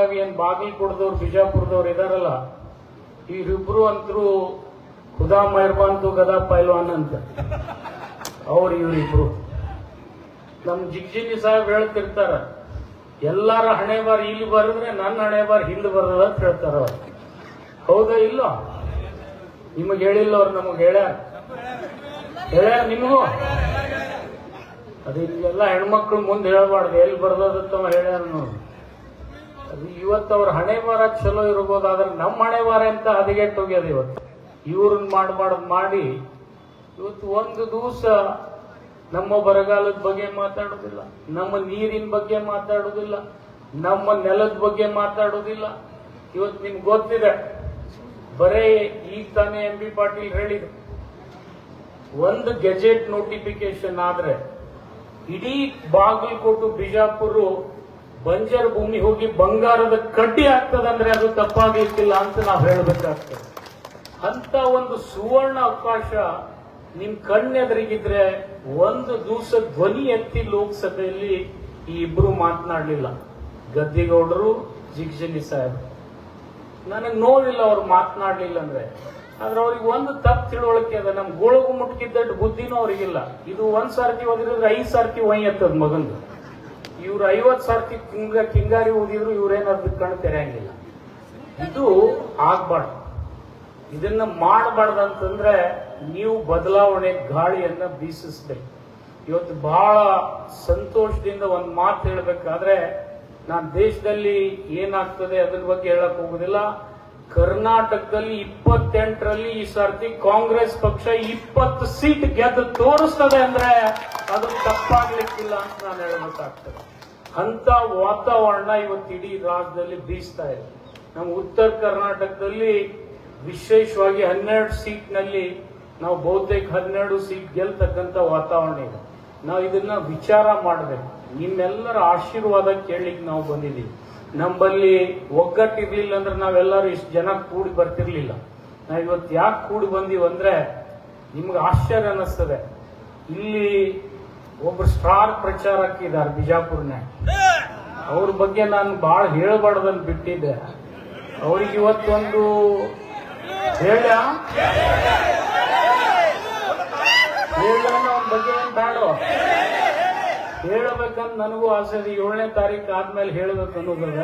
ಏನ್ ಬಾಗಲಕೋಟದವ್ರು ಬಿಜಾಪುರದವ್ರು ಇದಾರಲ್ಲ ಇವರಿಬ್ರು ಅಂತರೂ ಖುದಾ ಮೆಹರ್ಬಾನ್ತು ಗದಾ ಪೈಲ್ವಾನ್ ಅಂತ ಅವ್ರು ಇವರಿಬ್ರು ನಮ್ ಜಿಗ್ಜಿನಿ ಸಾಹೇಬ್ ಹೇಳ್ತಿರ್ತಾರ ಎಲ್ಲಾರ ಹಣೆ ಬಾರ್ ಇಲ್ಲಿ ಬರೆದ್ರೆ ನನ್ನ ಹಣೆ ಬಾರ್ ಹಿಂದೆ ಬರ್ತದ ಅಂತ ಹೇಳ್ತಾರ ಅವ್ರು ಹೌದಾ ಇಲ್ಲ ನಿಮಗ್ ಹೇಳಿಲ್ಲ ಅವ್ರು ನಮಗ್ ಹೇಳ್ಯಾರ ಹೇಳ್ಯಾರ ನಿಮಗೂ ಅದು ಇಲ್ಲೆಲ್ಲ ಹೆಣ್ಮಕ್ಳು ಮುಂದೆ ಹೇಳ್ಬಾರ್ದು ಎಲ್ಲಿ ಬರ್ದದಂತ ಹೇಳ್ಯಾರ ನೋಡಿ ಅದು ಇವತ್ತು ಅವ್ರ ಹಣೆ ಬಾರ ಚಲೋ ಇರ್ಬೋದು ಆದ್ರೆ ನಮ್ಮ ಹಣೆ ಬಾರ ಅಂತ ಹದಗೆಟ್ಟು ಹೋಗ್ಯದ ಇವತ್ತು ಇವ್ರನ್ನ ಮಾಡಬಾರ್ದು ಮಾಡಿ ಇವತ್ತು ಒಂದು ದಿವಸ ನಮ್ಮ ಬರಗಾಲದ ಬಗ್ಗೆ ಮಾತಾಡೋದಿಲ್ಲ ನಮ್ಮ ನೀರಿನ ಬಗ್ಗೆ ಮಾತಾಡೋದಿಲ್ಲ ನಮ್ಮ ನೆಲದ ಬಗ್ಗೆ ಮಾತಾಡೋದಿಲ್ಲ ಇವತ್ತು ನಿಮ್ಗೆ ಗೊತ್ತಿದೆ ಬರೇ ಈಗ ತಾನೇ ಎಂ ಬಿ ಪಾಟೀಲ್ ಹೇಳಿದ್ರು ಒಂದು ಗೆಜೆಟ್ ನೋಟಿಫಿಕೇಶನ್ ಆದ್ರೆ ಇಡೀ ಬಾಗಲಕೋಟು ಬಿಜಾಪುರ ಬಂಜರ್ ಭೂಮಿ ಹೋಗಿ ಬಂಗಾರದ ಕಡ್ಡಿ ಆಗ್ತದಂದ್ರೆ ಅದು ತಪ್ಪಾಗ್ಲಿಕ್ಕಿಲ್ಲ ಅಂತ ನಾವು ಹೇಳಬೇಕಾಗ್ತದೆ ಅಂತ ಒಂದು ಸುವರ್ಣ ಅವಕಾಶ ನಿಮ್ ಕಣ್ಣೆದುರಿಗಿದ್ರೆ ಒಂದು ದಿವಸ ಧ್ವನಿ ಎತ್ತಿ ಲೋಕಸಭೆಯಲ್ಲಿ ಈ ಇಬ್ರು ಮಾತನಾಡ್ಲಿಲ್ಲ ಗದ್ದಿಗೌಡರು ಜಿಗ್ಜನಿ ಸಾಹೇಬ್ ನನಗೆ ನೋವಿಲ್ಲ ಅವ್ರು ಮಾತನಾಡ್ಲಿಲ್ಲ ಅಂದ್ರೆ ಆದ್ರೆ ಅವ್ರಿಗೆ ಒಂದು ತಪ್ಪು ತಿಳುವಳಿಕೆ ಅದ ನಮ್ ಗೋಳಗು ಮುಟ್ಕಿದ್ದಟ್ಟು ಬುದ್ಧಿನೂ ಅವ್ರಿಗಿಲ್ಲ ಇದು ಒಂದ್ ಸರ್ತಿ ಓದಿದ್ರೆ ಐದ್ ಸರ್ತಿ ಒಯ್ಯತ್ತದ ಮಗಂದು ಇವ್ರು ಐವತ್ ಸರ್ತಿ ಕಿಂಗ ಕಿಂಗಾರಿ ಓದಿದ್ರು ಇವ್ರೇನಾದ್ರು ಕಣ್ಣು ತೆರೆಯಂಗಿಲ್ಲ ಇದು ಆಗ್ಬಾರ್ದು ಇದನ್ನ ಮಾಡಬಾರ್ದಂತಂದ್ರೆ ನೀವು ಬದಲಾವಣೆ ಗಾಳಿಯನ್ನ ಬೀಸಿಸ್ಬೇಕು ಇವತ್ತು ಬಹಳ ಸಂತೋಷದಿಂದ ಒಂದು ಮಾತು ಹೇಳ್ಬೇಕಾದ್ರೆ ನಾನು ದೇಶದಲ್ಲಿ ಏನಾಗ್ತದೆ ಅದ್ರ ಬಗ್ಗೆ ಹೇಳಕ್ ಹೋಗುದಿಲ್ಲ ಕರ್ನಾಟಕದಲ್ಲಿ ಇಪ್ಪತ್ತೆಂಟರಲ್ಲಿ ಈ ಸರ್ತಿ ಕಾಂಗ್ರೆಸ್ ಪಕ್ಷ ಇಪ್ಪತ್ತು ಸೀಟ್ ಗೆದ್ದು ತೋರಿಸ್ತದೆ ಅಂದ್ರೆ ಅದು ತಪ್ಪಾಗ್ಲಿಕ್ಕಿಲ್ಲ ಅಂತ ನಾನು ಹೇಳ್ಬೇಕಾಗ್ತದೆ ಅಂತ ವಾತಾವರಣ ಇವತ್ತು ಇಡೀ ರಾಜ್ಯದಲ್ಲಿ ಬೀಸ್ತಾ ಇದೆ ನಮ್ಮ ಉತ್ತರ ಕರ್ನಾಟಕದಲ್ಲಿ ವಿಶೇಷವಾಗಿ ಹನ್ನೆರಡು ಸೀಟ್ನಲ್ಲಿ ನಾವು ಬಹುತೇಕ ಹನ್ನೆರಡು ಸೀಟ್ ಗೆಲ್ತಕ್ಕಂಥ ವಾತಾವರಣ ಇದೆ ನಾವು ಇದನ್ನ ವಿಚಾರ ಮಾಡಬೇಕು ನಿಮ್ಮೆಲ್ಲರ ಆಶೀರ್ವಾದ ಕೇಳಲಿಕ್ಕೆ ನಾವು ಬಂದಿದ್ದೀವಿ ನಮ್ಮಲ್ಲಿ ಒಗ್ಗಟ್ಟಿರ್ಲಿಲ್ಲ ಅಂದ್ರೆ ನಾವೆಲ್ಲರೂ ಇಷ್ಟು ಜನ ಕೂಡಿ ಬರ್ತಿರ್ಲಿಲ್ಲ ನಾವ್ ಇವತ್ತು ಯಾಕೆ ಕೂಡಿ ಬಂದೀವಿ ಅಂದ್ರೆ ನಿಮ್ಗೆ ಆಶ್ಚರ್ಯ ಅನ್ನಿಸ್ತದೆ ಇಲ್ಲಿ ಒಬ್ರು ಸ್ಟಾರ್ ಪ್ರಚಾರಕ್ಕಿದ್ದಾರೆ ಬಿಜಾಪುರ್ನಾಗ ಅವ್ರ ಬಗ್ಗೆ ನಾನು ಬಹಳ ಹೇಳಬಾರ್ದನ್ ಬಿಟ್ಟಿದ್ದೆ ಅವ್ರಿಗೆ ಇವತ್ತೊಂದು ಹೇಳ ಹೇಳ ಅವ್ನ ಬಗ್ಗೆ ಏನ್ ಬೇಡ ಹೇಳಬೇಕಂತ ನನಗೂ ಆಸೆ ಇದೆ ಏಳನೇ ತಾರೀಕು ಆದ್ಮೇಲೆ ಹೇಳ್ಬೇಕು ಅನ್ನೋದದ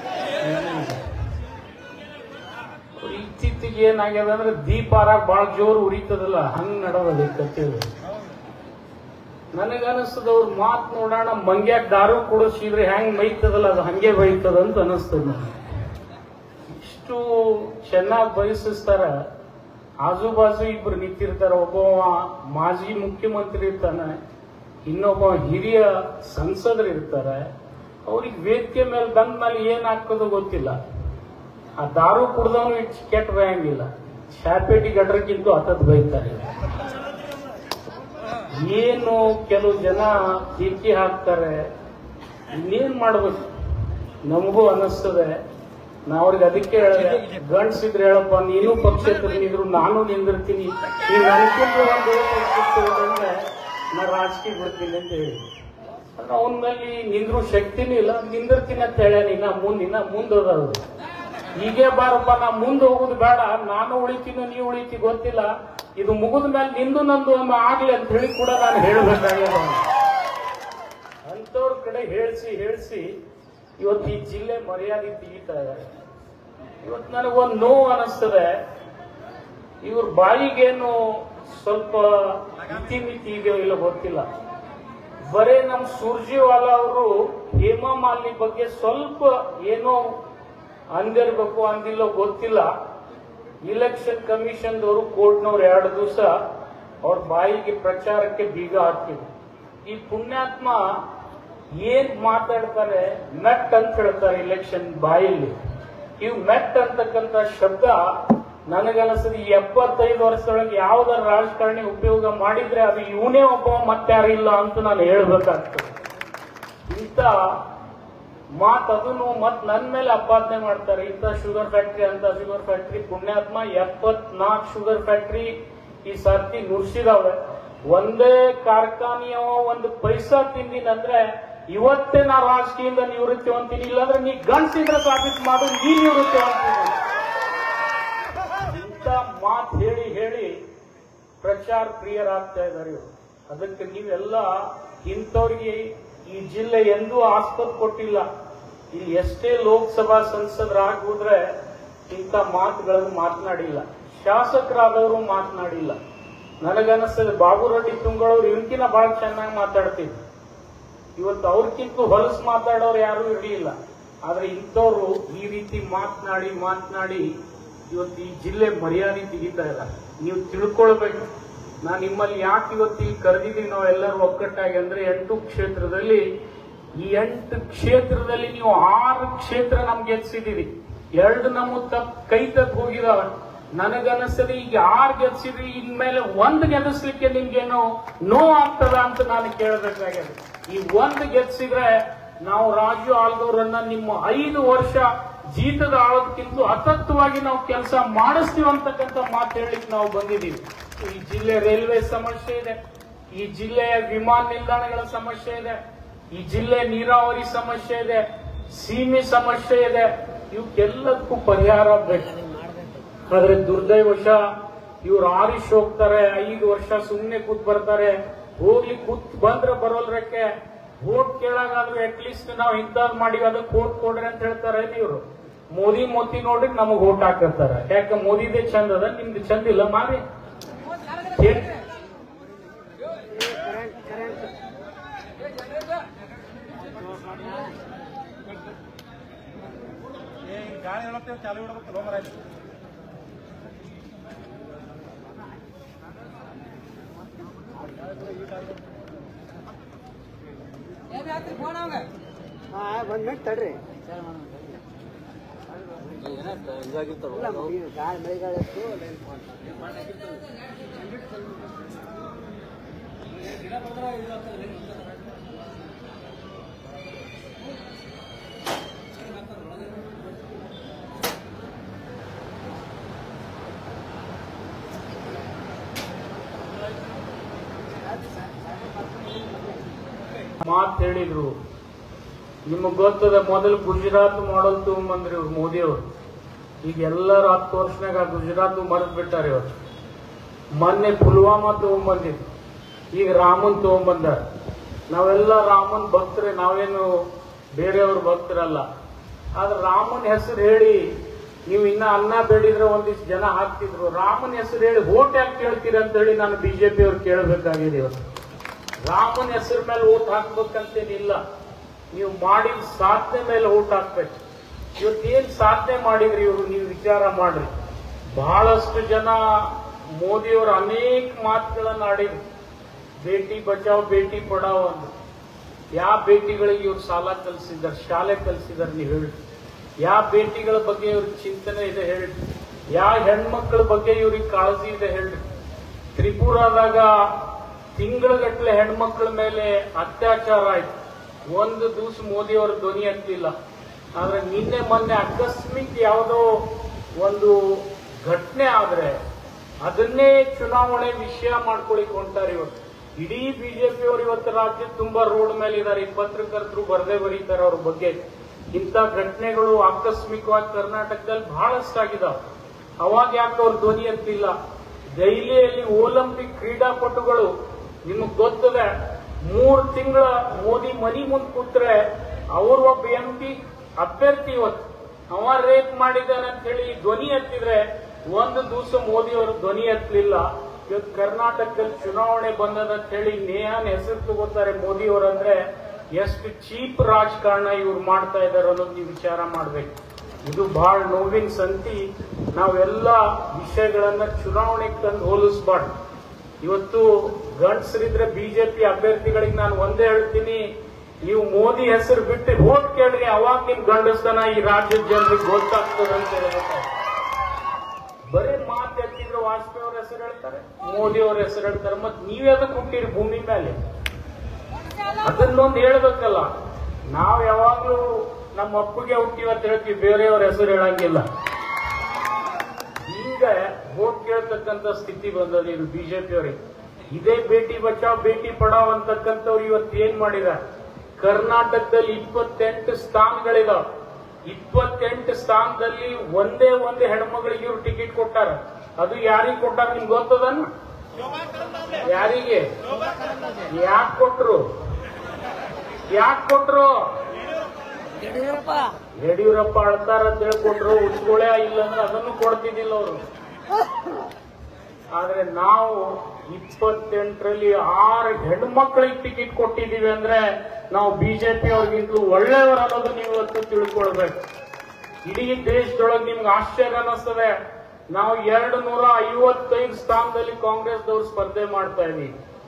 ಇತ್ತೀಚೆಗೆ ಏನಾಗ್ಯದ ಅಂದ್ರೆ ದೀಪ ಆರಾಗ ಬಹಳ ಜೋರು ಉರಿತದಲ್ಲ ಹಂಗ್ ನಡೋದ ಕತ್ತೇಳಿ ನನಗನಿಸ್ತದ ಅವ್ರ ಮಾತ್ ನೋಡೋಣ ಮಂಗ್ಯಾಕ್ ದಾರು ಕುಡಿಸಿದ್ರೆ ಹೆಂಗ್ ಮೈತದಲ್ಲ ಅದು ಹಂಗೆ ಬೈತದ ಅಂತ ಅನಿಸ್ತದ ನನಗೆ ಇಷ್ಟು ಚೆನ್ನಾಗಿ ಬಯಸಿಸ್ತಾರ ಆಜು ಬಾಜು ಇಬ್ರು ನಿಂತಿರ್ತಾರ ಒಬ್ಬವ ಮಾಜಿ ಮುಖ್ಯಮಂತ್ರಿ ಇರ್ತಾನೆ ಇನ್ನೊಬ್ಬ ಹಿರಿಯ ಸಂಸದರು ಇರ್ತಾರೆ ಅವ್ರಿಗೆ ವೇದಿಕೆ ಮೇಲೆ ಬಂದ ಮೇಲೆ ಏನ್ ಹಾಕೋದು ಗೊತ್ತಿಲ್ಲ ಆ ದಾರು ಕುಡ್ದವನು ಇಟ್ಟು ಕೆಟ್ಟ ಬಯಂಗಿಲ್ಲ ಶಾಪೇಟಿ ಗಡ್ರಕ್ಕಿಂತ ಹತ್ತದ್ ಬೈತಾರೆ ಏನು ಕೆಲವು ಜನ ಕಿರ್ಕಿ ಹಾಕ್ತಾರೆ ಇನ್ನೇನ್ ಮಾಡ್ಬೇಕು ನಮಗೂ ಅನ್ನಿಸ್ತದೆ ನಾ ಅವ್ರಿಗೆ ಅದಕ್ಕೆ ಹೇಳಿದೆ ಗಂಡ್ಸಿದ್ರೆ ಹೇಳಪ್ಪ ನೀನು ಪಕ್ಷೇತರ ನಿಂದ್ರು ನಾನು ನಿಂದಿರ್ತೀನಿ ನೀನ್ ಅನ್ಕೊಂಡ್ರೆ ಒಂದು ಪಕ್ಷಕ್ಕೆ ನಾ ರಾಜಕೀಯ ಬಿಡ್ತೀನಿ ಅಂತ ಹೇಳಿ ಅವನ ಮೇಲೆ ನಿಂದ್ರು ಶಕ್ತಿನೂ ಇಲ್ಲ ನಿಂದಿರ್ತೀನಿ ಅಂತ ಹೇಳ್ಯಾನ ಇನ್ನ ಮುಂದ್ ಇನ್ನ ಮುಂದೋದದು ಹೀಗೆ ಬಾರಪ್ಪ ನಾ ಮುಂದೆ ಹೋಗುದು ಬೇಡ ನಾನು ಉಳಿತೀನೋ ನೀವು ಉಳಿತಿ ಗೊತ್ತಿಲ್ಲ ಇದು ಮುಗಿದ ಮೇಲೆ ನಿಂದು ನಂದು ಒಮ್ಮೆ ಆಗ್ಲಿ ಅಂತ ಹೇಳಿ ಕೂಡ ನಾನು ಹೇಳಬೇಕಾಗ್ಯದ ಅಂತವ್ರ ಕಡೆ ಹೇಳ್ಸಿ ಹೇಳ್ಸಿ ಇವತ್ತು ಈ ಜಿಲ್ಲೆ ಮರ್ಯಾದೆ ತೆಗಿತಾ ಇದ್ದಾರೆ ಇವತ್ತು ನನಗೊಂದು ನೋವು ಅನಿಸ್ತದೆ ಇವ್ರ ಬಾಯಿಗೇನು ಸ್ವಲ್ಪ ಇತಿಮಿತಿ ಇದೆಯೋ ಇಲ್ಲ ಗೊತ್ತಿಲ್ಲ ಬರೇ ನಮ್ ಸುರ್ಜಿವಾಲ ಅವರು ಹೇಮಾ ಮಾಲಿನಿ ಬಗ್ಗೆ ಸ್ವಲ್ಪ ಏನೋ ಅಂದಿರ್ಬೇಕು ಅಂದಿಲ್ಲೋ ಗೊತ್ತಿಲ್ಲ ಇಲೆಕ್ಷನ್ ಕಮಿಷನ್ದವರು ಕೋರ್ಟ್ನವ್ರು ಎರಡು ದಿವಸ ಅವ್ರ ಬಾಯಿಗೆ ಪ್ರಚಾರಕ್ಕೆ ಬೀಗ ಹಾಕಿದ್ರು ಈ ಪುಣ್ಯಾತ್ಮ ಏನ್ ಮಾತಾಡ್ತಾರೆ ಮೆಟ್ ಅಂತ ಹೇಳ್ತಾರೆ ಇಲೆಕ್ಷನ್ ಬಾಯಲ್ಲಿ ಇವು ಮೆಟ್ ಅಂತಕ್ಕಂಥ ಶಬ್ದ ನನಗನ್ನಿಸ್ತದೆ ಈ ಎಪ್ಪತ್ತೈದು ವರ್ಷದೊಳಗೆ ಯಾವ್ದಾರ ರಾಜಕಾರಣಿ ಉಪಯೋಗ ಮಾಡಿದ್ರೆ ಅದು ಇವನೇ ಒಬ್ಬ ಮತ್ತಾರು ಇಲ್ಲ ಅಂತ ನಾನು ಹೇಳ್ಬೇಕಾಗ್ತದೆ ಇಂಥ ಮಾತ್ ಅದನ್ನು ಮತ್ ನನ್ ಮೇಲೆ ಅಪಾದನೆ ಮಾಡ್ತಾರೆ ಇಂಥ ಶುಗರ್ ಫ್ಯಾಕ್ಟ್ರಿ ಅಂತ ಶುಗರ್ ಫ್ಯಾಕ್ಟ್ರಿ ಪುಣ್ಯಾತ್ಮ ಎಪ್ಪತ್ನಾಲ್ಕು ಶುಗರ್ ಫ್ಯಾಕ್ಟ್ರಿ ಈ ಸರ್ತಿ ನುಡ್ಸಿದಾವೆ ಒಂದೇ ಕಾರ್ಖಾನೆಯವ ಒಂದು ಪೈಸಾ ತಿಂದಿನಂದ್ರೆ ಇವತ್ತೇ ನಾ ರಾಜಕೀಯದಿಂದ ನಿವೃತ್ತಿ ಹೊಂತೀನಿ ಇಲ್ಲಾಂದ್ರೆ ನೀ ಗಂಡಸಿದ್ರೆ ಸಾಬೀತು ಮಾಡು ನೀ ನಿವೃತ್ತಿ ಹೊಂತೀನಿ ಇಂಥ ಮಾತು ಹೇಳಿ ಹೇಳಿ ಪ್ರಚಾರ ಪ್ರಿಯರಾಗ್ತಾ ಇದ್ದಾರೆ ಇವರು ಅದಕ್ಕೆ ನೀವೆಲ್ಲ ಇಂಥವ್ರಿಗೆ ಈ ಜಿಲ್ಲೆ ಎಂದೂ ಆಸ್ಪತ್ ಕೊಟ್ಟಿಲ್ಲ ಇಲ್ಲಿ ಎಷ್ಟೇ ಲೋಕಸಭಾ ಸಂಸದರಾಗಿ ಹೋದ್ರೆ ಇಂಥ ಮಾತುಗಳನ್ನು ಮಾತನಾಡಿಲ್ಲ ಶಾಸಕರಾದವರು ಮಾತನಾಡಿಲ್ಲ ನನಗನ್ನಿಸ್ತದೆ ಬಾಬು ರೆಡ್ಡಿ ತುಂಗಳವ್ರು ಇವನ್ಕಿನ ಬಹಳ ಚೆನ್ನಾಗಿ ಮಾತಾಡ್ತಿದ್ರು ಇವತ್ತು ಅವ್ರಕ್ಕಿಂತ ಹೊಲಸು ಮಾತಾಡೋರು ಯಾರು ಇರಲಿಲ್ಲ ಆದ್ರೆ ಇಂಥವ್ರು ಈ ರೀತಿ ಮಾತನಾಡಿ ಮಾತನಾಡಿ ಇವತ್ತು ಈ ಜಿಲ್ಲೆ ಮರ್ಯಾದೆ ತೆಗಿತಾ ಇಲ್ಲ ನೀವು ತಿಳ್ಕೊಳ್ಬೇಕು ನಾನು ನಿಮ್ಮಲ್ಲಿ ಯಾಕೆ ಇವತ್ತು ಇಲ್ಲಿ ಕರೆದಿದ್ದೀವಿ ನಾವೆಲ್ಲರೂ ಒಕ್ಕಟ್ಟಾಗಿ ಅಂದ್ರೆ ಎಂಟು ಕ್ಷೇತ್ರದಲ್ಲಿ ಈ ಎಂಟು ಕ್ಷೇತ್ರದಲ್ಲಿ ನೀವು ಆರು ಕ್ಷೇತ್ರ ನಮ್ಗೆ ಗೆಲ್ಸಿದ್ದೀರಿ ಎರಡು ನಮ್ಮ ತಪ್ಪ ಕೈ ತಪ್ಪು ಹೋಗಿದಾವೆ ನನಗನ್ನಿಸ್ತದೆ ಈಗ ಆರು ಗೆಲ್ಸಿದ್ರಿ ಇನ್ಮೇಲೆ ಒಂದು ಗೆಲ್ಲಿಸ್ಲಿಕ್ಕೆ ನಿಮ್ಗೇನು ನೋವು ಆಗ್ತದ ಅಂತ ನಾನು ಕೇಳಬೇಕಾಗಿದೆ ಈ ಒಂದು ಗೆಲ್ಸಿದ್ರೆ ನಾವು ರಾಜು ಆಲ್ದವ್ರನ್ನ ನಿಮ್ಮ ಐದು ವರ್ಷ ಜೀತದ ಆಳೋದಕ್ಕಿಂತ ಅತತ್ವವಾಗಿ ನಾವು ಕೆಲಸ ಮಾಡಿಸ್ತೀವಿ ಅಂತಕ್ಕಂಥ ಮಾತು ಹೇಳಲಿಕ್ಕೆ ನಾವು ಬಂದಿದ್ದೀವಿ ಈ ಜಿಲ್ಲೆ ರೈಲ್ವೆ ಸಮಸ್ಯೆ ಇದೆ ಈ ಜಿಲ್ಲೆಯ ವಿಮಾನ ನಿಲ್ದಾಣಗಳ ಸಮಸ್ಯೆ ಇದೆ ಈ ಜಿಲ್ಲೆ ನೀರಾವರಿ ಸಮಸ್ಯೆ ಇದೆ ಸೀಮೆ ಸಮಸ್ಯೆ ಇದೆ ಇವಕ್ಕೆಲ್ಲದಕ್ಕೂ ಪರಿಹಾರ ಬೇಕು ಆದ್ರೆ ದುರ್ದೈವಶ ಇವ್ರು ಆರಿಶ್ ಹೋಗ್ತಾರೆ ಐದು ವರ್ಷ ಸುಮ್ಮನೆ ಕೂತ್ ಬರ್ತಾರೆ ಹೋಗ್ಲಿ ಕೂತ್ ಬಂದ್ರೆ ಬರೋಲ್ರಕ್ಕೆ ವೋಟ್ ಕೇಳಾಗಾದ್ರೂ ಅಟ್ಲೀಸ್ಟ್ ನಾವು ಇಂಥದ್ ಮಾಡಿವಿ ಅದಕ್ಕೆ ವೋಟ್ ಕೊಡ್ರಿ ಅಂತ ಹೇಳ್ತಾರೆ ಇವ್ರು ಮೋದಿ ಮೋತಿ ನೋಡ್ರಿ ನಮಗ್ ವೋಟ್ ಹಾಕತ್ತಾರೆ ಯಾಕೆ ಮೋದಿದೇ ಚಂದ ಅದ ನಿಮ್ದು ಚಂದ ಇಲ್ಲ ಮಾರಿ ಏನ್- ಗಾಳಿ ಹೇಳತ್ತೇವೆ ಚಾಲು ಇಡಬೇಕು ಲೋಮರ ಹಾ ಒಂದ್ ಮಿನಿಟ್ ತಡ್ರಿ ಇಲ್ಲ ಮುಗಿ- ಗಾಳಿ ಮಳೆಗಾಲ ಇತ್ತು ಲೈನ್ ಫೋನ್. ಮಾತು ಹೇಳಿದ್ರು ನಿಮಗ್ ಗೊತ್ತದ ಮೊದಲು ಗುಜರಾತ್ ಮಾಡಲ್ ತಗೊಂಬಂದ್ರಿ ಇವ್ರು ಮೋದಿ ಅವರು ಈಗ ಎಲ್ಲರೂ ಹತ್ತು ವರ್ಷನಾಗ ಆ ಗುಜರಾತ್ ಮರೆತು ಬಿಟ್ಟಾರೆ ಇವತ್ತು ಮೊನ್ನೆ ಪುಲ್ವಾಮಾ ತಗೊಂಬಂದಿದ್ರು ಈಗ ರಾಮನ್ ತಗೊಂಬಂದಾರ ನಾವೆಲ್ಲ ರಾಮನ್ ಭಕ್ತರೆ ನಾವೇನು ಬೇರೆಯವ್ರ ಭಕ್ತರಲ್ಲ ಆದ್ರೆ ರಾಮನ್ ಹೆಸರು ಹೇಳಿ ನೀವು ಇನ್ನ ಅನ್ನ ಬೇಡಿದ್ರೆ ಒಂದಿಷ್ಟು ಜನ ಹಾಕ್ತಿದ್ರು ರಾಮನ್ ಹೆಸರು ಹೇಳಿ ಓಟ್ ಯಾಕೆ ಕೇಳ್ತೀರಿ ಅಂತ ಹೇಳಿ ನಾನು ಬಿಜೆಪಿ ಅವ್ರು ಕೇಳಬೇಕಾಗಿದೆ ಇವತ್ತು ರಾಮನ ಹೆಸರು ಮೇಲೆ ಓಟ್ ಹಾಕ್ಬೇಕಂತೇನಿಲ್ಲ ನೀವು ಮಾಡಿದ ಸಾಧನೆ ಮೇಲೆ ಓಟ್ ಹಾಕ್ಬೇಕು ಇವತ್ತೇನ್ ಸಾಧನೆ ಮಾಡಿದ್ರಿ ಇವರು ನೀವು ವಿಚಾರ ಮಾಡ್ರಿ ಬಹಳಷ್ಟು ಜನ ಮೋದಿಯವರು ಅನೇಕ ಮಾತುಗಳನ್ನ ಆಡಿದ್ರು ಬೇಟಿ ಬಚಾವ್ ಬೇಟಿ ಪಡಾವ್ ಅಂತ ಯಾವ ಬೇಟಿಗಳಿಗೆ ಇವ್ರು ಸಾಲ ಕಲಿಸಿದಾರೆ ಶಾಲೆ ಕಲಿಸಿದಾರೆ ನೀವು ಹೇಳಿ ಯಾವ ಬೇಟಿಗಳ ಬಗ್ಗೆ ಇವ್ರಿಗೆ ಚಿಂತನೆ ಇದೆ ಹೇಳಿ ಯಾವ ಹೆಣ್ಮಕ್ಳ ಬಗ್ಗೆ ಇವ್ರಿಗೆ ಕಾಳಜಿ ಇದೆ ಹೇಳಿ ತ್ರಿಪುರಾದಾಗ ತಿಂಗಳಗಟ್ಟಲೆ ಹೆಣ್ಮಕ್ಳ ಮೇಲೆ ಅತ್ಯಾಚಾರ ಆಯ್ತು ಒಂದು ದಿವಸ ಮೋದಿ ಅವರ ಧ್ವನಿ ಎತ್ತಲಿಲ್ಲ ಆದ್ರೆ ನಿನ್ನೆ ಮೊನ್ನೆ ಅಕಸ್ಮಿಕ್ ಯಾವುದೋ ಒಂದು ಘಟನೆ ಆದ್ರೆ ಅದನ್ನೇ ಚುನಾವಣೆ ವಿಷಯ ಮಾಡ್ಕೊಳಿಕ್ ಹೊಂಟಾರೆ ಇವತ್ತು ಇಡೀ ಬಿಜೆಪಿ ಅವರು ಇವತ್ತು ರಾಜ್ಯ ತುಂಬಾ ರೋಡ್ ಮೇಲೆ ಇದ್ದಾರೆ ಈ ಪತ್ರಕರ್ತರು ಬರದೇ ಬರೀತಾರೆ ಅವ್ರ ಬಗ್ಗೆ ಇಂಥ ಘಟನೆಗಳು ಆಕಸ್ಮಿಕವಾಗಿ ಕರ್ನಾಟಕದಲ್ಲಿ ಬಹಳಷ್ಟಾಗಿದ್ದಾವೆ ಅವಾಗ ಯಾಕೆ ಅವ್ರ ಧ್ವನಿ ಎತ್ತಿಲ್ಲ ದೆಹಲಿಯಲ್ಲಿ ಒಲಿಂಪಿಕ್ ಕ್ರೀಡಾಪಟುಗಳು ನಿಮಗ್ ಗೊತ್ತದೆ ಮೂರ್ ತಿಂಗಳ ಮೋದಿ ಮನಿ ಮುಂದ್ ಕೂತ್ರೆ ಅವ್ರ ಒಬ್ಬ ಎಂ ಪಿ ಅಭ್ಯರ್ಥಿ ಇವತ್ತು ಅವ ರೇಪ್ ಮಾಡಿದ್ದಾನೆ ಅಂತ ಹೇಳಿ ಧ್ವನಿ ಎತ್ತಿದ್ರೆ ಒಂದು ದಿವಸ ಮೋದಿ ಅವರು ಧ್ವನಿ ಎತ್ತಲಿಲ್ಲ ಇವತ್ತು ಕರ್ನಾಟಕದಲ್ಲಿ ಚುನಾವಣೆ ಬಂದದ ಅಂತ ಹೇಳಿ ನೇಹಾನ್ ಹೆಸರು ತಗೋತಾರೆ ಮೋದಿ ಅವರಂದ್ರೆ ಎಷ್ಟು ಚೀಪ್ ರಾಜಕಾರಣ ಇವ್ರು ಮಾಡ್ತಾ ಇದಾರೆ ಅನ್ನೋದು ನೀವು ವಿಚಾರ ಮಾಡ್ಬೇಕು ಇದು ಬಹಳ ನೋವಿನ ಸಂತಿ ನಾವೆಲ್ಲ ವಿಷಯಗಳನ್ನ ಚುನಾವಣೆಗೆ ತಂದು ಹೋಲಿಸ್ಬಾರ್ದು ಇವತ್ತು ಗಂಡಸರಿದ್ರೆ ಬಿಜೆಪಿ ಅಭ್ಯರ್ಥಿಗಳಿಗೆ ನಾನು ಒಂದೇ ಹೇಳ್ತೀನಿ ನೀವು ಮೋದಿ ಹೆಸರು ಬಿಟ್ಟು ವೋಟ್ ಕೇಳ್ರಿ ಅವಾಗ ನಿಮ್ ಗಂಡಸ್ತನ ಈ ರಾಜ್ಯದ ಜನರಿಗೆ ಗೊತ್ತಾಗ್ತದೆ ಅಂತ ಹೇಳ್ತಾರೆ ಬರೀ ಮಾತು ಎತ್ತಿದ್ರೆ ವಾಜಪೇಯಿ ಅವ್ರ ಹೆಸರು ಹೇಳ್ತಾರೆ ಮೋದಿ ಅವ್ರ ಹೆಸರು ಹೇಳ್ತಾರೆ ಮತ್ ನೀವ್ ಎದಕ್ ಹುಟ್ಟಿರಿ ಭೂಮಿ ಮೇಲೆ ಅದನ್ನೊಂದು ಹೇಳ್ಬೇಕಲ್ಲ ನಾವ್ ಯಾವಾಗ್ಲೂ ನಮ್ಮ ಅಪ್ಪಗೆ ಹುಟ್ಟಿವ ಅಂತ ಹೇಳ್ತೀವಿ ಬೇರೆಯವ್ರ ಹೆಸರು ಹೇಳಂಗಿಲ್ಲ ಈಗ ವೋಟ್ ಕೇಳ್ತಕ್ಕಂತ ಸ್ಥಿತಿ ಬಂದದ ಇದು ಬಿಜೆಪಿ ಅವರಿಗೆ ಇದೇ ಬೇಟಿ ಬಚಾವ್ ಬೇಟಿ ಪಡಾವ್ ಅಂತಕ್ಕಂಥವ್ರು ಇವತ್ತು ಏನ್ ಮಾಡಿದ್ದಾರೆ ಕರ್ನಾಟಕದಲ್ಲಿ ಇಪ್ಪತ್ತೆಂಟು ಸ್ಥಾನಗಳಿದಾವೆ ಇಪ್ಪತ್ತೆಂಟು ಸ್ಥಾನದಲ್ಲಿ ಒಂದೇ ಒಂದು ಹೆಣ್ಮಗಳಿಗೆ ಇವ್ರು ಟಿಕೆಟ್ ಕೊಟ್ಟಾರ ಅದು ಯಾರಿಗೆ ಕೊಟ್ಟಾರ ನಿಮ್ಗೆ ಗೊತ್ತದನ್ನ ಯಾರಿಗೆ ಯಾಕೆ ಕೊಟ್ರು ಯಾಕೆ ಕೊಟ್ರು ಯಡಿಯೂರಪ್ಪ ಯಡಿಯೂರಪ್ಪ ಅಳ್ತಾರ ಅಂತ ಹೇಳ್ಕೊಟ್ರು ಉಚ್ಕೊಳೆ ಇಲ್ಲಂದ್ರೆ ಅದನ್ನು ಕೊಡ್ತಿದ್ದಿಲ್ಲ ಅವರು ಆದ್ರೆ ನಾವು ಇಪ್ಪತ್ತೆಂಟರಲ್ಲಿ ಆರು ಹೆಣ್ಮಕ್ಳಿಗೆ ಟಿಕೆಟ್ ಕೊಟ್ಟಿದೀವಿ ಅಂದ್ರೆ ನಾವು ಬಿಜೆಪಿ ಅವ್ರಿಗಿಂತಲೂ ಒಳ್ಳೆಯವರು ಅನ್ನೋದು ನೀವು ಇವತ್ತು ತಿಳ್ಕೊಳ್ಬೇಕು ಇಡೀ ದೇಶದೊಳಗೆ ನಿಮ್ಗೆ ಆಶ್ಚರ್ಯ ಅನ್ನಿಸ್ತದೆ ನಾವು ಎರಡು ನೂರ ಐವತ್ತೈದು ಸ್ಥಾನದಲ್ಲಿ ಕಾಂಗ್ರೆಸ್ದವ್ರು ಸ್ಪರ್ಧೆ ಮಾಡ್ತಾ ಇದೀವಿ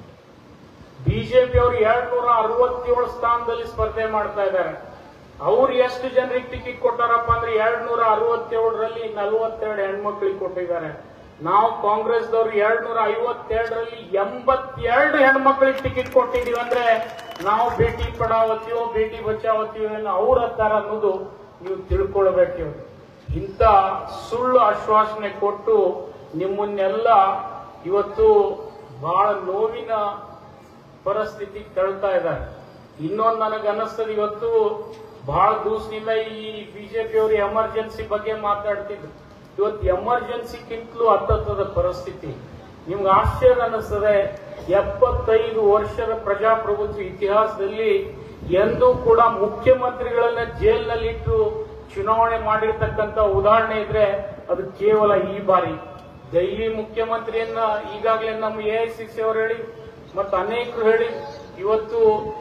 ಬಿಜೆಪಿ ಅವರು ಎರಡ್ ನೂರ ಅರವತ್ತೇಳು ಸ್ಥಾನದಲ್ಲಿ ಸ್ಪರ್ಧೆ ಮಾಡ್ತಾ ಇದ್ದಾರೆ ಅವ್ರು ಎಷ್ಟು ಜನರಿಗೆ ಟಿಕೆಟ್ ಕೊಟ್ಟಾರಪ್ಪ ಅಂದ್ರೆ ಎರಡ್ ನೂರ ಅರವತ್ತೇಳರಲ್ಲಿ ನಲವತ್ತೆರಡು ಹೆಣ್ಮಕ್ಳಿಗೆ ಕೊಟ್ಟಿದ್ದಾರೆ ನಾವು ಕಾಂಗ್ರೆಸ್ದವ್ರು ಎರಡ್ ನೂರ ಐವತ್ತೆರಡರಲ್ಲಿ ಎಂಬತ್ತೆರಡು ಹೆಣ್ಮಕ್ಳಿಗೆ ಟಿಕೆಟ್ ಕೊಟ್ಟಿದೀವಿ ಅಂದ್ರೆ ನಾವು ಭೇಟಿ ಪಡಾವತ್ತೀವೋ ಭೇಟಿ ಬಚಾವತ್ತೀವೋ ಏನೋ ಅವ್ರ ಹತ್ತಾರ ಅನ್ನೋದು ನೀವು ತಿಳ್ಕೊಳ್ಬೇಕು ಇವ್ರು. ಇಂಥ ಸುಳ್ಳು ಆಶ್ವಾಸನೆ ಕೊಟ್ಟು ನಿಮ್ಮನ್ನೆಲ್ಲ ಇವತ್ತು ಬಹಳ ನೋವಿನ ಪರಿಸ್ಥಿತಿ ತಳ್ತಾ ಇದ್ದಾರೆ ಇನ್ನೊಂದು ನನಗೆ ಅನ್ನಿಸ್ತದೆ ಇವತ್ತು ಬಹಳ ದಿವಸದಿಂದ ಈ ಬಿಜೆಪಿ ಅವರು ಎಮರ್ಜೆನ್ಸಿ ಬಗ್ಗೆ ಮಾತಾಡ್ತಿದ್ರು ಇವತ್ತು ಎಮರ್ಜೆನ್ಸಿಗಿಂತಲೂ ಹತ್ತದ ಪರಿಸ್ಥಿತಿ ನಿಮ್ಗೆ ಆಶ್ಚರ್ಯ ಅನ್ನಿಸ್ತದೆ ಎಪ್ಪತ್ತೈದು ವರ್ಷದ ಪ್ರಜಾಪ್ರಭುತ್ವ ಇತಿಹಾಸದಲ್ಲಿ ಎಂದೂ ಕೂಡ ಮುಖ್ಯಮಂತ್ರಿಗಳನ್ನ ಜೈಲಿನಲ್ಲಿಟ್ಟು ಚುನಾವಣೆ ಮಾಡಿರ್ತಕ್ಕಂಥ ಉದಾಹರಣೆ ಇದ್ರೆ ಅದು ಕೇವಲ ಈ ಬಾರಿ ದೈವಿ ಮುಖ್ಯಮಂತ್ರಿಯನ್ನ ಈಗಾಗಲೇ ನಮ್ಮ ಎ ಐ ಸಿ ಸಿ ಅವರು ಹೇಳಿ ಮತ್ತು ಅನೇಕರು ಹೇಳಿ ಇವತ್ತು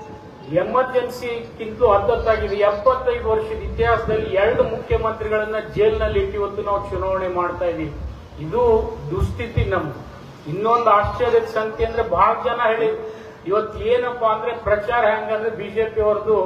ಎಮರ್ಜೆನ್ಸಿಗಿಂತಲೂ ಹದ್ದತ್ತಾಗಿದೆ ಎಪ್ಪತ್ತೈದು ವರ್ಷದ ಇತಿಹಾಸದಲ್ಲಿ ಎರಡು ಮುಖ್ಯಮಂತ್ರಿಗಳನ್ನ ಜೈಲಿನಲ್ಲಿ ಇಟ್ಟು ಇವತ್ತು ನಾವು ಚುನಾವಣೆ ಮಾಡ್ತಾ ಇದೀವಿ ಇದು ದುಸ್ಥಿತಿ ನಮ್ದು ಇನ್ನೊಂದು ಆಶ್ಚರ್ಯದ ಸಂಖ್ಯೆ ಅಂದ್ರೆ ಬಹಳ ಜನ ಹೇಳಿ ಇವತ್ತು ಏನಪ್ಪಾ ಅಂದ್ರೆ ಪ್ರಚಾರ ಹೆಂಗಂದ್ರೆ ಬಿಜೆಪಿ ಅವ್ರದ್ದು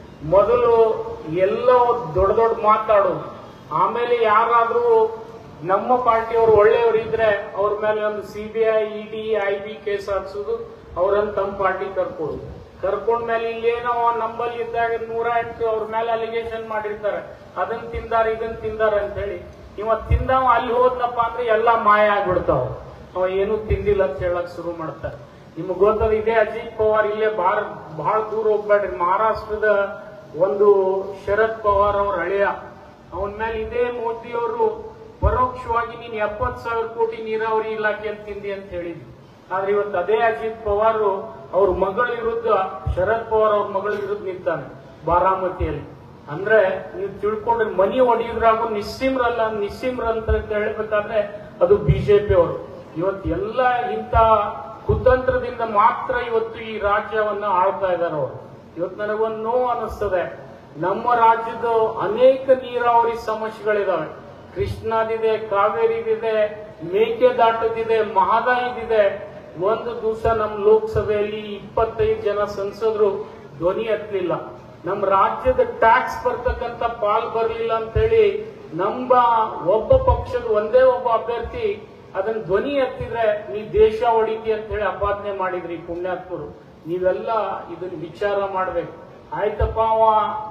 ಮೊದಲು ಎಲ್ಲ ದೊಡ್ಡ ದೊಡ್ಡ ಮಾತಾಡೋದು ಆಮೇಲೆ ಯಾರಾದ್ರೂ ನಮ್ಮ ಪಾರ್ಟಿಯವರು ಒಳ್ಳೆಯವರು ಇದ್ರೆ ಅವ್ರ ಮೇಲೆ ಒಂದು CBI ED I B case ಹಾಕ್ಸೋದು ಅವ್ರನ್ನ ತಮ್ಮ ಪಾರ್ಟಿ ಕರ್ಕೊಳ್ಳೋದು ಕರ್ಕೊಂಡ್ ಮೇಲೆ ಇಲ್ಲೇನೋ ನಂಬಲ್ಲಿ ಇದ್ದಾಗ ನೂರ ಎಂಟು ಅವ್ರ ಮೇಲೆ ಅಲಿಗೇಷನ್ ಮಾಡಿರ್ತಾರೆ ಅದನ್ನ ತಿಂದಾರ ಇದನ್ನ ತಿಂದಾರ ಅಂತ ಹೇಳಿ ಇವ ತಿಂದವ ಅಲ್ಲಿ ಹೋದ್ನಪ್ಪ ಅಂದ್ರೆ ಎಲ್ಲಾ ಮಾಯ ಆಗ್ಬಿಡ್ತಾವ ಅವ ಏನೂ ತಿಂದಿಲ್ಲ ಅಂತ ಹೇಳಕ್ ಶುರು ಮಾಡ್ತಾರೆ ನಿಮ್ಗೆ ಗೊತ್ತದ ಇದೇ ಅಜಿತ್ ಪವಾರ್ ಇಲ್ಲೇ ಬಹಳ ಬಹಳ ದೂರ ಹೋಗ್ಬೇಡ್ರಿ ಮಹಾರಾಷ್ಟ್ರದ ಒಂದು ಶರದ್ ಪವಾರ್ ಅವ್ರ ಹಳೆಯ ಅವನ ಮೇಲೆ ಇದೇ ಮೋದಿ ಅವರು ಪರೋಕ್ಷವಾಗಿ ನೀನ್ ಎಪ್ಪತ್ ಸಾವಿರ ಕೋಟಿ ನೀರಾವರಿ ಇಲಾಖೆ ಅಂತ ತಿಂದಿ ಅಂತ ಹೇಳಿದ್ವಿ ಆದ್ರೆ ಇವತ್ತು ಅದೇ ಅಜಿತ್ ಪವಾರ್ ಅವ್ರ ಮಗಳ ವಿರುದ್ಧ ಶರದ್ ಪವಾರ್ ಅವ್ರ ಮಗಳ ವಿರುದ್ಧ ನಿಂತಾನೆ ಬಾರಾಮತಿಯಲ್ಲಿ ಅಂದ್ರೆ ನೀವು ತಿಳ್ಕೊಂಡ್ರೆ ಮನಿ ಹೊಡೆಯುದ್ರಾಗೂ ನಿಸ್ಸಿಮ್ರಲ್ಲ ನಿಸ್ಸಿಮ್ರ ಅಂತ ಹೇಳ್ಬೇಕಾದ್ರೆ ಅದು ಬಿಜೆಪಿ ಅವರು ಇವತ್ತು ಎಲ್ಲ ಇಂಥ ಕುತಂತ್ರದಿಂದ ಮಾತ್ರ ಇವತ್ತು ಈ ರಾಜ್ಯವನ್ನ ಆಳ್ತಾ ಇದ್ದಾರೆ ಅವರು ಇವತ್ತು ನನಗೊಂದು ನೋವು ಅನಿಸ್ತದೆ ನಮ್ಮ ರಾಜ್ಯದ ಅನೇಕ ನೀರಾವರಿ ಸಮಸ್ಯೆಗಳಿದಾವೆ ಕೃಷ್ಣಾದಿದೆ ಕಾವೇರಿದಿದೆ ಮೇಕೆದಾಟದಿದೆ ಮಹದಾಯಿದಿದೆ ಒಂದು ದಿವಸ ನಮ್ಮ ಲೋಕಸಭೆಯಲ್ಲಿ ಇಪ್ಪತ್ತೈದು ಜನ ಸಂಸದರು ಧ್ವನಿ ಎತ್ತಲಿಲ್ಲ ನಮ್ಮ ರಾಜ್ಯದ ಟ್ಯಾಕ್ಸ್ ಬರ್ತಕ್ಕಂಥ ಪಾಲ್ ಬರಲಿಲ್ಲ ಅಂತ ಹೇಳಿ ನಮ್ಮ ಒಬ್ಬ ಪಕ್ಷದ ಒಂದೇ ಒಬ್ಬ ಅಭ್ಯರ್ಥಿ ಅದನ್ನ ಧ್ವನಿ ಎತ್ತಿದ್ರೆ ನೀ ದೇಶ ಹೊಡಿತಿ ಅಂತ ಹೇಳಿ ಅಪಾದನೆ ಮಾಡಿದ್ರಿ ಪುಣ್ಯಾತ್ಮರು ನೀವೆಲ್ಲ ಇದನ್ನ ವಿಚಾರ ಮಾಡ್ಬೇಕು ಆಯ್ತಪ್ಪ ಅವ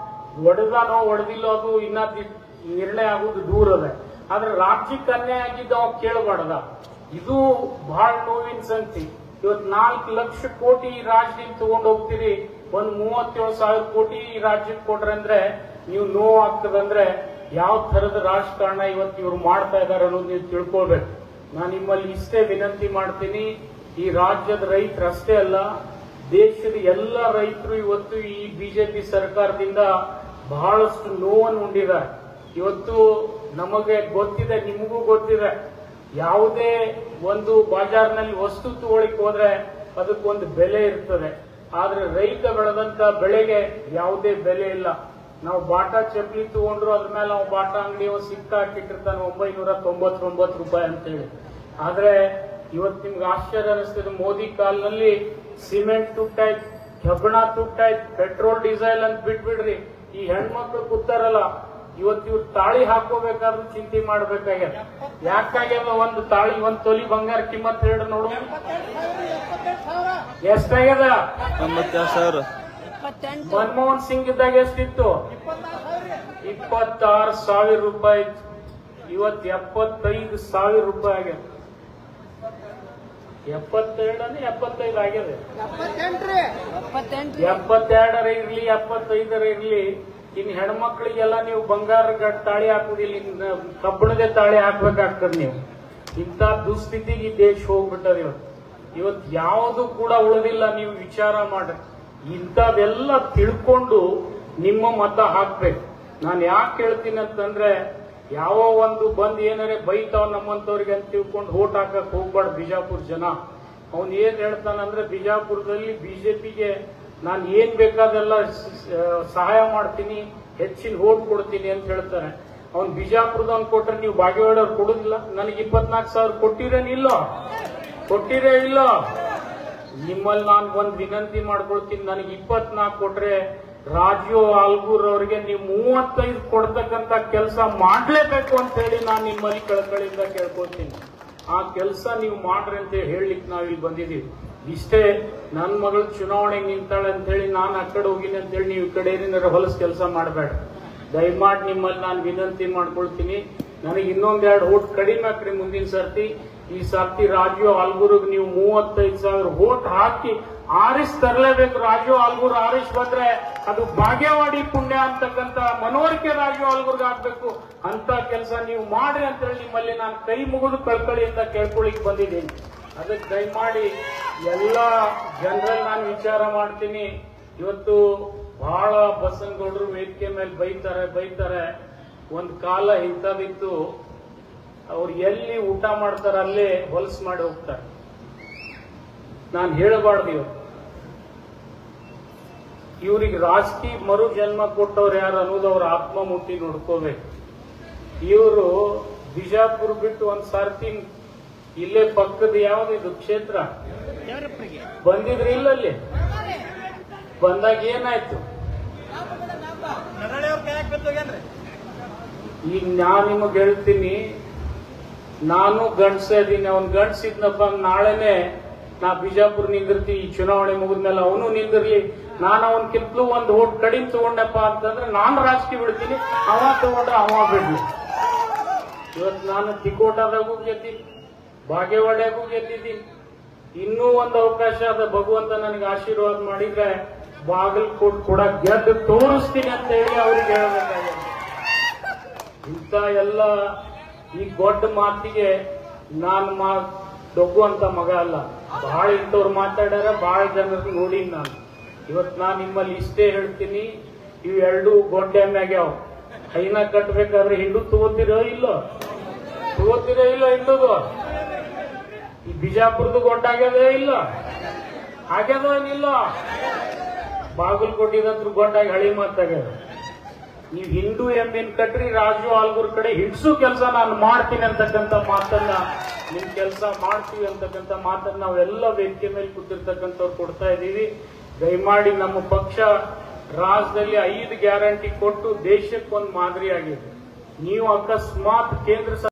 ಒಡೆದಾನೋ ಒಡೆದಿಲ್ಲ ಅದು ಇನ್ನ ದಿ- ನಿರ್ಣಯ ಆಗೋದು ದೂರ ಅದ ಆದ್ರೆ ರಾಜ್ಯಕ್ಕೆ ಅನ್ಯಾಯ ಆಗಿದ್ದ ಅವ ಕೇಳಬಾರ್ದ ಇದು ಬಹಳ ನೋವಿನ ಸಂಗತಿ ಇವತ್ ನಾಲ್ಕು ಲಕ್ಷ ಕೋಟಿ ಈ ರಾಜ್ಯದಿಂದ ತಗೊಂಡ್ ಹೋಗ್ತೀರಿ ಒಂದ್ ಮೂವತ್ತೇಳು ಸಾವಿರ ಕೋಟಿ ಈ ರಾಜ್ಯಕ್ಕೆ ಕೊಟ್ರೆ ಅಂದ್ರೆ ನೀವು ನೋವು ಆಗ್ತದಂದ್ರೆ ಯಾವ ತರದ ರಾಜಕಾರಣ ಇವತ್ತು ಇವ್ರು ಮಾಡ್ತಾ ಇದಾರೆ ಅನ್ನೋದು ನೀವು ತಿಳ್ಕೊಳ್ಬೇಕು ನಾನು ನಿಮ್ಮಲ್ಲಿ ಇಷ್ಟೇ ವಿನಂತಿ ಮಾಡ್ತೀನಿ ಈ ರಾಜ್ಯದ ರೈತರು ಅಷ್ಟೇ ಅಲ್ಲ ದೇಶದ ಎಲ್ಲ ರೈತರು ಇವತ್ತು ಈ ಬಿಜೆಪಿ ಸರ್ಕಾರದಿಂದ ಬಹಳಷ್ಟು ನೋವನ್ನು ಉಂಡಿದ್ದಾರೆ ಇವತ್ತು ನಮಗೆ ಗೊತ್ತಿದೆ ನಿಮಗೂ ಗೊತ್ತಿದೆ ಯಾವುದೇ ಒಂದು ಬಾಜಾರ್ನಲ್ಲಿ ವಸ್ತು ತಗೊಳ್ಳಿಕ್ ಹೋದ್ರೆ ಅದಕ್ಕೊಂದು ಬೆಲೆ ಇರ್ತದೆ ಆದ್ರೆ ರೈತ ಬೆಳೆದಂತ ಬೆಳೆಗೆ ಯಾವುದೇ ಬೆಲೆ ಇಲ್ಲ ನಾವು ಬಾಟಾ ಚಪ್ಪಲಿ ತಗೊಂಡ್ರು ಅದ್ರ ಮೇಲೆ ನಾವು ಬಾಟಾ ಅಂಗಡಿಯವ ಸಿಕ್ಕ ಹಾಕಿಟ್ಟಿರ್ತಾನೆ ಒಂಬೈನೂರ ತೊಂಬತ್ತೊಂಬತ್ತು ರೂಪಾಯಿ ಅಂತ ಹೇಳಿ ಆದ್ರೆ ಇವತ್ತು ನಿಮ್ಗೆ ಆಶ್ಚರ್ಯ ಅನಿಸ್ತದೆ ಮೋದಿ ಕಾಲದಲ್ಲಿ ಸಿಮೆಂಟ್ ತುಟ್ಟಾಯ್ತು ಕಬ್ಬಣ ತುಟ್ಟಾಯ್ತು ಪೆಟ್ರೋಲ್ ಡೀಸೆಲ್ ಅಂತ ಬಿಟ್ಬಿಡ್ರಿ ಈ ಹೆಣ್ಮಕ್ಳು ಕೂತಾರಲ್ಲ ಇವತ್ತು ಇವ್ರು ತಾಳಿ ಹಾಕೋಬೇಕಾದ್ರೂ ಚಿಂತೆ ಮಾಡ್ಬೇಕಾಗ್ಯದ ಯಾಕಾಗ್ಯದ ಒಂದು ತಾಳಿ ಒಂದ್ ತೊಲಿ ಬಂಗಾರ ಕಿಮ್ಮತ್ ಹೇಳ್ರಿ ನೋಡು ಎಷ್ಟಾಗ್ಯದ ಎಂಬತ್ತೆರಡು ಸಾವಿರ ಇಪ್ಪತ್ತೆಂಟು ಮನಮೋಹನ್ ಸಿಂಗ್ ಇದ್ದಾಗ ಎಷ್ಟಿತ್ತು ಇಪ್ಪತ್ತಾರು ಸಾವಿರ ರೂಪಾಯಿ ಇತ್ತು ಇವತ್ತು ಎಪ್ಪತ್ತೈದು ಸಾವಿರ ರೂಪಾಯಿ ಆಗ್ಯದ ಎಪ್ಪತ್ತೇಳನೇ ಎಪ್ಪತ್ತೈದು ಆಗಿದೆ ಎಪ್ಪತ್ತೆಂಟ್ರಿ ಎಪ್ಪತ್ತೆರಡರ ಇರ್ಲಿ ಎಪ್ಪತ್ತೈದರ ಇರ್ಲಿ ಇನ್ ಹೆಣ್ಮಕ್ಳಿಗೆಲ್ಲ ನೀವು ಬಂಗಾರ ಗಟ್ ತಾಳಿ ಹಾಕುದಿಲ್ಲ ಇನ್ ಕಬ್ಬಣದ ತಾಳಿ ಹಾಕ್ಬೇಕಾಗ್ತದ ನೀವು ಇಂಥ ದುಸ್ಥಿತಿಗೆ ಈ ದೇಶ ಹೋಗ್ಬಿಟ್ಟದ ಇವತ್ತು ಇವತ್ತು ಯಾವುದು ಕೂಡ ಉಳಿದಿಲ್ಲ ನೀವು ವಿಚಾರ ಮಾಡ್ರಿ ಇಂಥವೆಲ್ಲ ತಿಳ್ಕೊಂಡು ನಿಮ್ಮ ಮತ ಹಾಕ್ಬೇಕು ನಾನು ಯಾಕೆ ಹೇಳ್ತೀನಿ ಅಂತಂದ್ರೆ ಯಾವ ಒಂದು ಬಂದ್ ಏನಾರೆ ಬೈತಾವ್ ನಮ್ಮಂತವ್ರಿಗೆ ಅಂತ ತಿಳ್ಕೊಂಡು ಓಟ್ ಹಾಕಕ್ ಹೋಗ್ಬಾರ್ದು ಬಿಜಾಪುರ ಜನ ಅವನ್ ಏನ್ ಹೇಳ್ತಾನಂದ್ರೆ ಬಿಜಾಪುರದಲ್ಲಿ ಬಿಜೆಪಿಗೆ ನಾನು ಏನ್ ಬೇಕಾದೆಲ್ಲ ಸ- ಸ- ಸಹಾಯ ಮಾಡ್ತೀನಿ ಹೆಚ್ಚಿನ ಓಟ್ ಕೊಡ್ತೀನಿ ಅಂತ ಹೇಳ್ತಾರೆ ಅವ್ನ್ ಬಿಜಾಪುರದವ್ನ್ ಕೊಟ್ರೆ ನೀವು ಬಾಗೇವಾಡವ್ರು ಕೊಡುದಿಲ್ಲ ನನಗೆ ಇಪ್ಪತ್ನಾಲ್ಕು ಸಾವಿರ ಕೊಟ್ಟಿರೇನಿಲ್ಲ ಕೊಟ್ಟಿರೇ ಇಲ್ಲ ನಿಮ್ಮಲ್ಲಿ ನಾನು ಒಂದ್ ವಿನಂತಿ ಮಾಡ್ಕೊಳ್ತೀನಿ ನನಗೆ ಇಪ್ಪತ್ನಾಲ್ಕು ಕೊಟ್ರೆ ರಾಜು ಆಲ್ಗೂರ್ ಅವರಿಗೆ ನೀವು ಮೂವತ್ತೈದು ಕೊಡ್ತಕ್ಕಂತ ಕೆಲಸ ಮಾಡ್ಲೇಬೇಕು ಅಂತ ಹೇಳಿ ನಾನು ನಿಮ್ಮಲ್ಲಿ ಕಳಕಳಿಯಿಂದ ಕೇಳ್ಕೊಳ್ತೀನಿ ಆ ಕೆಲಸ ನೀವು ಮಾಡ್ರಿ ಅಂತ ಹೇಳಲಿಕ್ಕೆ ನಾವಿಲ್ಲಿ ಬಂದಿದ್ದೀವಿ ಇಷ್ಟೇ ನನ್ನ ಮಗಳು ಚುನಾವಣೆಗೆ ನಿಂತಾಳೆ ಅಂತ ಹೇಳಿ ನಾನು ಆ ಕಡೆ ಹೋಗಿನಿ ಅಂತ ಹೇಳಿ ನೀವು ಈ ಕಡೆ ಏನಾರ ಹೊಲಸು ಕೆಲಸ ಮಾಡಬೇಡ ದಯಮಾಡಿ ನಿಮ್ಮಲ್ಲಿ ನಾನು ವಿನಂತಿ ಮಾಡ್ಕೊಳ್ತೀನಿ ನನಗೆ ಇನ್ನೊಂದೆರಡು ಓಟ್ ಕಡಿಮೆ ಹಾಕ್ರಿ ಮುಂದಿನ ಸರ್ತಿ ಈ ಸರ್ತಿ ರಾಜು ಆಲ್ಗೂರಿಗೆ ನೀವು ಮೂವತ್ತೈದು ಸಾವಿರ ಓಟ್ ಹಾಕಿ ಆರಿಸ್ ತರಲೇಬೇಕು ರಾಜು ಆಲ್ಗೂರ್ ಆರಿಸ್ ಬಂದ್ರೆ ಅದು ಭಾಗ್ಯವಾಡಿ ಪುಣ್ಯ ಅಂತಕ್ಕಂತ ಮನವರಿಕೆ ರಾಜು ಆಲ್ಗೂರ್ಗೆ ಹಾಕ್ಬೇಕು ಅಂತ ಕೆಲಸ ನೀವು ಮಾಡ್ರಿ ಅಂತ ಹೇಳಿ ನಿಮ್ಮಲ್ಲಿ ನಾನು ಕೈ ಮುಗಿದು ಕಳ್ಕಳಿಯಿಂದ ಕೇಳ್ಕೊಳ್ಳಿಕ್ ಬಂದಿದ್ದೀನಿ ಅದಕ್ಕೆ ದಯಮಾಡಿ ಎಲ್ಲ ಜನರಲ್ಲಿ ನಾನು ವಿಚಾರ ಮಾಡ್ತೀನಿ ಇವತ್ತು ಬಹಳ ಬಸನಗೌಡರು ವೇದಿಕೆ ಮೇಲೆ ಬೈತಾರೆ ಬೈತಾರೆ ಒಂದ್ ಕಾಲ ಇಂಥದಿತ್ತು ಅವ್ರು ಎಲ್ಲಿ ಊಟ ಮಾಡ್ತಾರ ಅಲ್ಲೇ ಹೊಲಸು ಮಾಡಿ ಹೋಗ್ತಾರೆ ನಾನು ಹೇಳಬಾರ್ದು ಇವತ್ತು ಇವ್ರಿಗೆ ರಾಜಕೀಯ ಮರು ಜನ್ಮ ಕೊಟ್ಟವ್ರು ಯಾರು ಅನ್ನೋದು ಅವ್ರ ಆತ್ಮ ಮುಟ್ಟಿ ನೋಡ್ಕೋಬೇಕು ಇವರು ಬಿಜಾಪುರ ಬಿಟ್ಟು ಒಂದ್ ಸಾರ್ತಿ ಇಲ್ಲೇ ಪಕ್ಕದ ಯಾವ್ದಿದು ಕ್ಷೇತ್ರ ಬಂದಿದ್ರಿ ಇಲ್ಲಲ್ಲಿ ಬಂದಾಗ ಏನಾಯ್ತು ನರಳಿ ಅವ್ರ ಕೈಯಾಗ ಬಿದ್ದೋಗ್ಯಾನ್ರಿ ಈಗ ನಾನ್ ನಿಮಗ್ ಹೇಳ್ತೀನಿ ನಾನು ಗಂಡ್ಸ ಇದೀನಿ ಅವ್ನ್ ಗಂಡ್ಸಿದ್ನಪ್ಪ ನಾಳೆನೆ ನಾ ಬಿಜಾಪುರ ನಿಂದಿರ್ತಿ ಈ ಚುನಾವಣೆ ಮುಗಿದ್ಮೇಲೆ ಅವನು ನಿಂದಿರ್ಲಿ ನಾನು ಅವನ್ ಕಿತ್ಲು ಒಂದ್ ಓಟ್ ಕಡಿಮೆ ತಗೊಂಡಪ್ಪ ಅಂತಂದ್ರೆ ನಾನು ರಾಜಕೀಯ ಬಿಡ್ತೀನಿ ಅವ ತಗೊಂಡ ಅವ ಬಿಡ್ಲಿ ಇವತ್ತು ನಾನು ತಿಕೋಟದಾಗೂ ಗೆದ್ದೀನಿ ಬಾಗೇವಾಡ್ಯಾಗೂ ಗೆದ್ದಿದ್ದೀನಿ ಇನ್ನೂ ಒಂದು ಅವಕಾಶ ಅದ ಭಗವಂತ ನನಗೆ ಆಶೀರ್ವಾದ ಮಾಡಿದ್ರೆ ಬಾಗಲಕೋಟ್ ಕೂಡ ಗೆದ್ದು ತೋರಿಸ್ತೀನಿ ಅಂತ ಹೇಳಿ ಅವ್ರಿಗೆ ಹೇಳ್ಬೇಕಾಗಿದೆ ಇಂಥ ಎಲ್ಲ ಈ ದೊಡ್ಡ ಮಾತಿಗೆ ನಾನು ಮಾ ದೊಗ್ಗುವಂತ ಮಗ ಅಲ್ಲ ಬಹಳ ಇಂಥವ್ರು ಮಾತಾಡ್ಯಾರ ಬಹಳ ಜನರು ನೋಡೀನಿ ನಾನು ಇವತ್ತು ನಾನು ನಿಮ್ಮಲ್ಲಿ ಇಷ್ಟೇ ಹೇಳ್ತೀನಿ ಇವು ಎರಡು ಗೊಡ್ಡೆ ಮ್ಯಾಗ್ಯಾವ ಹೈನ ಕಟ್ಬೇಕಾದ್ರೆ ಹಿಂಡು ತಗೋತಿರೋ ಇಲ್ಲೋ ತಗೋತಿರೋ ಇಲ್ಲ ಹಿಂಡುದು ಈ ಬಿಜಾಪುರದ ಗೊಡ್ಡಾಗ್ಯದ ಇಲ್ಲ ಆಗ್ಯದ ಇಲ್ಲ ಬಾಗಲಕೋಟಿದಂತ್ರ ಗೊಡ್ಡಾಗಿ ಹಳಿ ಮಾತಾಗ್ಯದ ನೀವು ಹಿಂದೂ ಎಂಬಿನ್ ಕಟ್ರಿ ರಾಜು ಆಲ್ಗೂರ್ ಕಡೆ ಹಿಡ್ಸು ಕೆಲಸ ನಾನು ಮಾಡ್ತೀನಿ ಅಂತಕ್ಕಂಥ ಮಾತನ್ನ ನಿಮ್ ಕೆಲಸ ಮಾಡ್ತೀವಿ ಅಂತಕ್ಕಂಥ ಮಾತನ್ನ ನಾವೆಲ್ಲ ವೇದಿಕೆ ಮೇಲೆ ಕೂತಿರ್ತಕ್ಕಂಥವ್ರು ಕೊಡ್ತಾ ಇದ್ದೀವಿ ದಯಮಾಡಿ ನಮ್ಮ ಪಕ್ಷ ರಾಜ್ಯದಲ್ಲಿ ಐದು ಗ್ಯಾರಂಟಿ ಕೊಟ್ಟು ದೇಶಕ್ಕೆ ಒಂದು ಮಾದರಿ ಆಗಿದೆ ನೀವು ಅಕಸ್ಮಾತ್ ಕೇಂದ್ರ